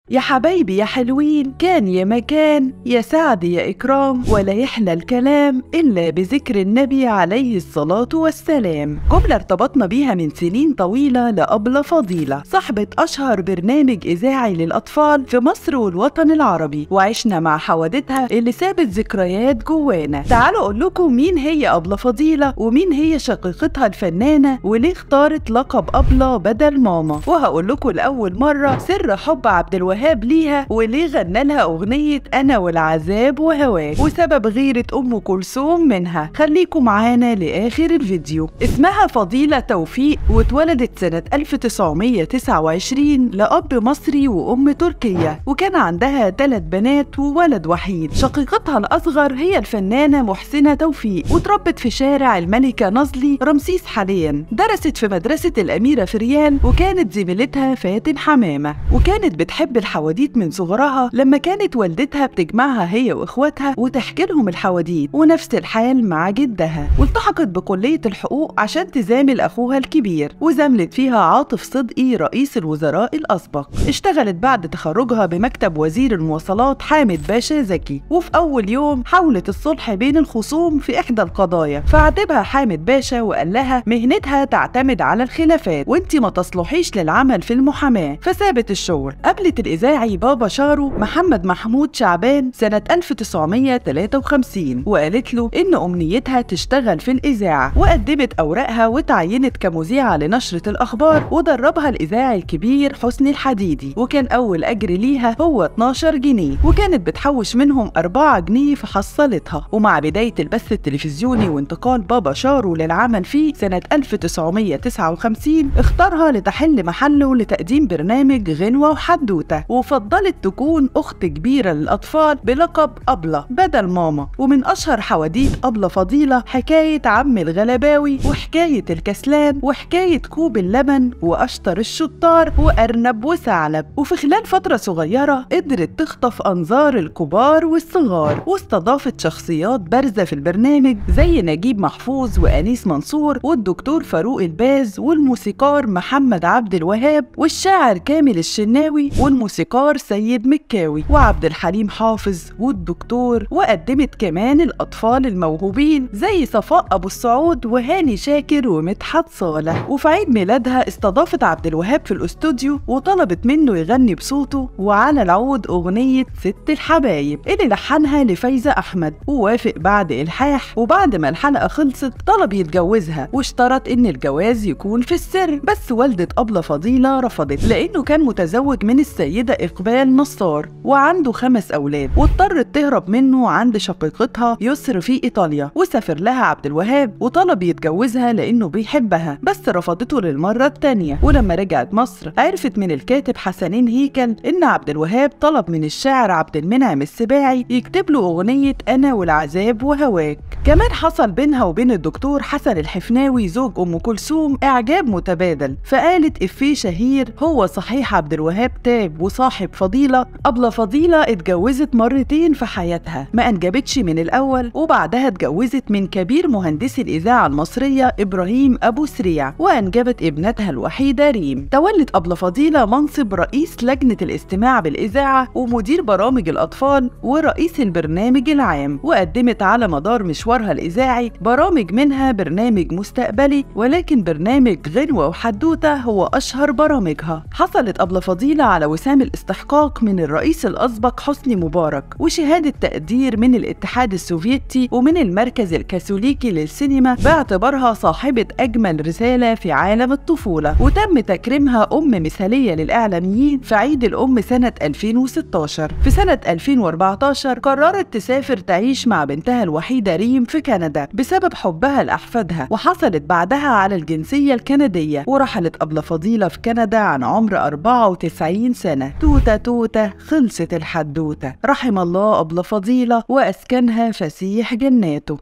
يا حبايبي يا حلوين كان يا مكان يا سعد يا إكرام ولا يحلى الكلام إلا بذكر النبي عليه الصلاة والسلام جملة ارتبطنا بيها من سنين طويلة لأبلة فضيلة صاحبة أشهر برنامج إذاعي للأطفال في مصر والوطن العربي وعشنا مع حوادثها اللي سابت ذكريات جوانا تعالوا أقول لكم مين هي أبلة فضيلة ومين هي شقيقتها الفنانة وليه اختارت لقب أبلة بدل ماما وهقول لكم لأول مرة سر حب عبد الوهاب وهاب ليها وليه غنى لها أغنية أنا والعذاب وهواك وسبب غيرة أم كلثوم منها خليكم معانا لآخر الفيديو اسمها فضيلة توفيق واتولدت سنة 1929 لأب مصري وأم تركية وكان عندها ثلاث بنات وولد وحيد شقيقتها الأصغر هي الفنانة محسنة توفيق وتربت في شارع الملكة نظلي رمسيس حاليا درست في مدرسة الأميرة فريال وكانت زميلتها فاتن حمامة وكانت بتحب الحواديت من صغرها لما كانت والدتها بتجمعها هي واخواتها وتحكي لهم الحواديت ونفس الحال مع جدها والتحقت بكلية الحقوق عشان تزامل أخوها الكبير وزاملت فيها عاطف صدقي رئيس الوزراء الأسبق اشتغلت بعد تخرجها بمكتب وزير المواصلات حامد باشا زكي وفي أول يوم حاولت الصلح بين الخصوم في إحدى القضايا فعاتبها حامد باشا وقال لها مهنتها تعتمد على الخلافات وانت ما تصلحيش للعمل في المحاماة فسابت الشغل قابلت الإذاعي بابا شارو محمد محمود شعبان سنة 1953 وقالت له إن أمنيتها تشتغل في الإذاعة وقدمت أوراقها وتعينت كمذيعة لنشرة الأخبار ودربها الإذاعي الكبير حسني الحديدي وكان أول أجر ليها هو 12 جنيه وكانت بتحوش منهم 4 جنيه في حصلتها ومع بداية البث التلفزيوني وانتقال بابا شارو للعمل فيه سنة 1959 اختارها لتحل محله لتقديم برنامج غنوة وحدوتة وفضلت تكون أخت كبيرة للأطفال بلقب أبلة بدل ماما ومن أشهر حواديت أبلة فضيلة حكاية عم الغلباوي وحكاية الكسلان وحكاية كوب اللبن وأشطر الشطار وأرنب وثعلب وفي خلال فترة صغيرة قدرت تخطف أنظار الكبار والصغار واستضافت شخصيات بارزة في البرنامج زي نجيب محفوظ وأنيس منصور والدكتور فاروق الباز والموسيقار محمد عبد الوهاب والشاعر كامل الشناوي والموسيقار سيد مكاوي وعبد الحليم حافظ والدكتور وقدمت كمان الأطفال الموهوبين زي صفاء أبو السعود وهاني شاكر ومدحت صالح وفي عيد ميلادها استضافت عبد الوهاب في الاستوديو وطلبت منه يغني بصوته وعلى العود أغنية ست الحبايب اللي لحنها لفايزة أحمد ووافق بعد إلحاح وبعد ما الحلقة خلصت طلب يتجوزها واشترط إن الجواز يكون في السر بس والدة أبلة فضيلة رفضت لأنه كان متزوج من السيدة إقبال نصار وعنده خمس أولاد واضطرت تهرب منه عند شقيقتها يسر في إيطاليا وسافر لها عبد الوهاب وطلب يتجوزها لأنه بيحبها بس رفضته للمرة التانية ولما رجعت مصر عرفت من الكاتب حسنين هيكل إن عبد الوهاب طلب من الشاعر عبد المنعم السباعي يكتب له أغنية أنا والعذاب وهواك كمان حصل بينها وبين الدكتور حسن الحفناوي زوج أم كلثوم إعجاب متبادل فقالت إفيه شهير هو صحيح عبد الوهاب تاب وصاحب فضيلة أبلة فضيلة اتجوزت مرتين في حياتها ما أنجبتش من الأول وبعدها اتجوزت من كبير مهندسي الإذاعة المصرية إبراهيم أبو سريع وأنجبت ابنتها الوحيدة ريم تولت أبلة فضيلة منصب رئيس لجنة الاستماع بالإذاعة ومدير برامج الأطفال ورئيس البرنامج العام وقدمت على مدار مشوارها الإذاعي برامج منها برنامج مستقبلي ولكن برنامج غنوة وحدوتة هو أشهر برامجها حصلت أبلة فضيلة على وسام الاستحقاق من الرئيس الأسبق حسني مبارك وشهادة تقدير من الاتحاد السوفيتي ومن المركز الكاثوليكي للسينما باعتبارها صاحبة أجمل رسالة في عالم الطفولة وتم تكريمها أم مثالية للإعلاميين في عيد الأم سنة 2016 في سنة 2014 قررت تسافر تعيش مع بنتها الوحيدة ريم في كندا بسبب حبها لأحفادها وحصلت بعدها على الجنسية الكندية ورحلت أبلة فضيلة في كندا عن عمر 94 سنة توتة توتة خلصت الحدوتة رحم الله أبلة فضيلة وأسكنها فسيح جناته